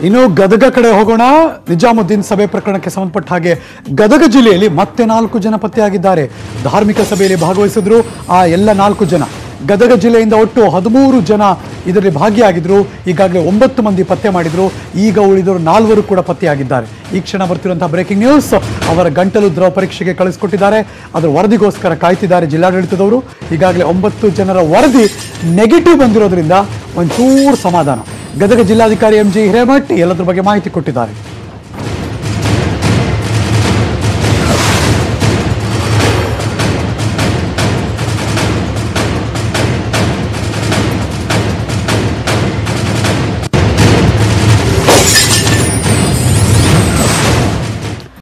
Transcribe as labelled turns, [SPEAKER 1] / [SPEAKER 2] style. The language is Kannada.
[SPEAKER 1] ಇನ್ನು ಗದಗ ಕಡೆ ಹೋಗೋಣ ನಿಜಾಮುದ್ದೀನ್ ಸಭೆ ಪ್ರಕರಣಕ್ಕೆ ಸಂಬಂಧಪಟ್ಟ ಹಾಗೆ ಗದಗ ಜಿಲ್ಲೆಯಲ್ಲಿ ಮತ್ತೆ ನಾಲ್ಕು ಜನ ಪತ್ತೆಯಾಗಿದ್ದಾರೆ ಧಾರ್ಮಿಕ ಸಭೆಯಲ್ಲಿ ಭಾಗವಹಿಸಿದ್ರು ಆ ಎಲ್ಲ ನಾಲ್ಕು ಜನ ಗದಗ ಜಿಲ್ಲೆಯಿಂದ ಒಟ್ಟು ಹದಿಮೂರು ಜನ ಇದರಲ್ಲಿ ಭಾಗಿಯಾಗಿದ್ರು ಈಗಾಗಲೇ ಒಂಬತ್ತು ಮಂದಿ ಪತ್ತೆ ಮಾಡಿದ್ರು ಈಗ ಉಳಿದವರು ನಾಲ್ವರು ಕೂಡ ಪತ್ತೆಯಾಗಿದ್ದಾರೆ ಈ ಕ್ಷಣ ಬರ್ತಿರುವಂತಹ ಬ್ರೇಕಿಂಗ್ ನ್ಯೂಸ್ ಅವರ ಗಂಟಲು ದ್ರವ ಪರೀಕ್ಷೆಗೆ ಕಳಿಸ್ಕೊಟ್ಟಿದ್ದಾರೆ ಅದರ ವರದಿಗೋಸ್ಕರ ಕಾಯ್ತಿದ್ದಾರೆ ಜಿಲ್ಲಾಡಳಿತದವರು ಈಗಾಗಲೇ ಒಂಬತ್ತು ಜನರ ವರದಿ ನೆಗೆಟಿವ್ ಬಂದಿರೋದ್ರಿಂದ ಒಂಚೂರು ಸಮಾಧಾನ ಗದಗ ಜಿಲ್ಲಾಧಿಕಾರಿ ಎಂ ಜಿ ಹಿರೇಮಠ್ ಎಲ್ಲದ್ರ ಬಗ್ಗೆ ಮಾಹಿತಿ ಕೊಟ್ಟಿದ್ದಾರೆ